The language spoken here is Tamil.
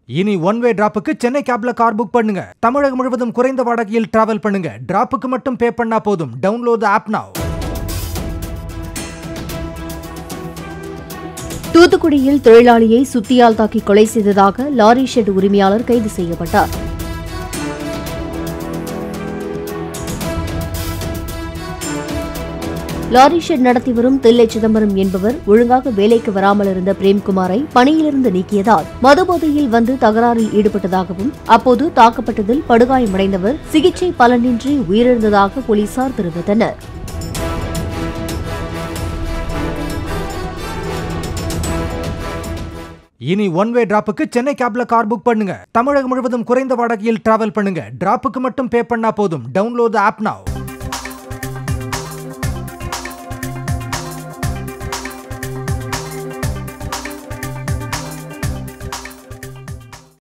இனி ஒன் வே டிராப்புக்கு சென்னை கேப்ல கார் புக் பண்ணுங்க தமிழகம் முழுவதும் குறைந்த வாடகையில் டிராவல் பண்ணுங்க டிராப்புக்கு மட்டும் பே பண்ணா போதும் டவுன்லோட் ஆப் now தூத்துக்குடியில் தொழிலாளியை சுத்தியால் தாக்கி கொலை செய்ததாக லாரி ஷெட் உரிமையாளர் கைது செய்யப்பட்டார் லாரி ஷெட் நடத்தி வரும் தில்லை சிதம்பரம் என்பவர் ஒழுங்காக வேலைக்கு வராமல் இருந்த பிரேம்குமாரை பணியிலிருந்து நீக்கியதால் மதுபோதையில் வந்து தகராறில் ஈடுபட்டதாகவும் அப்போது தாக்கப்பட்டதில் படுகாயமடைந்தவர் சிகிச்சை பலனின்றி உயிரிழந்ததாக போலீசார் தெரிவித்தனர் இனி ஒன் வே டிராப்புக்கு சென்னை கேப்ல கார் புக் பண்ணுங்க தமிழகம் முழுவதும் குறைந்த வாடகையில் டிராவல் பண்ணுங்க டிராப்புக்கு மட்டும் பே பண்ணா போதும் டவுன்லோட் ஆப் now